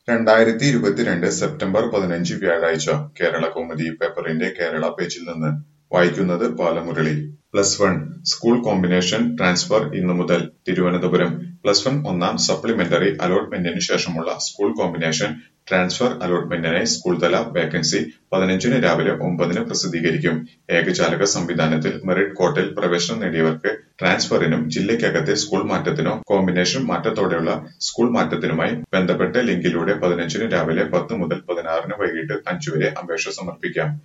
രണ്ടായിരത്തി ഇരുപത്തിരണ്ട് സെപ്റ്റംബർ പതിനഞ്ച് വ്യാഴാഴ്ച കേരള കൗമുദി പേപ്പറിന്റെ കേരള പേജിൽ നിന്ന് വായിക്കുന്നത് Balamurali plus one school combination transfer ഇന്നു മുതൽ തിരുവനന്തപുരം പ്ലസ് വൺ ഒന്നാം സപ്ലിമെന്ററി അലോട്ട്മെന്റിന് ശേഷമുള്ള സ്കൂൾ കോമ്പിനേഷൻ ട്രാൻസ്ഫർ അലോട്ട്മെന്റിനായി സ്കൂൾ തല വേക്കൻസി പതിനഞ്ചിന് രാവിലെ ഒമ്പതിന് പ്രസിദ്ധീകരിക്കും ഏകജാലക സംവിധാനത്തിൽ മെറിറ്റ് കോട്ടയിൽ പ്രവേശനം നേടിയവർക്ക് ട്രാൻസ്ഫറിനും ജില്ലയ്ക്കകത്തെ സ്കൂൾ മാറ്റത്തിനോ കോമ്പിനേഷൻ മാറ്റത്തോടെയുള്ള സ്കൂൾ മാറ്റത്തിനുമായി ബന്ധപ്പെട്ട ലിങ്കിലൂടെ പതിനഞ്ചിന് രാവിലെ പത്ത് മുതൽ പതിനാറിന് വൈകിട്ട് അഞ്ചു വരെ അപേക്ഷ സമർപ്പിക്കാം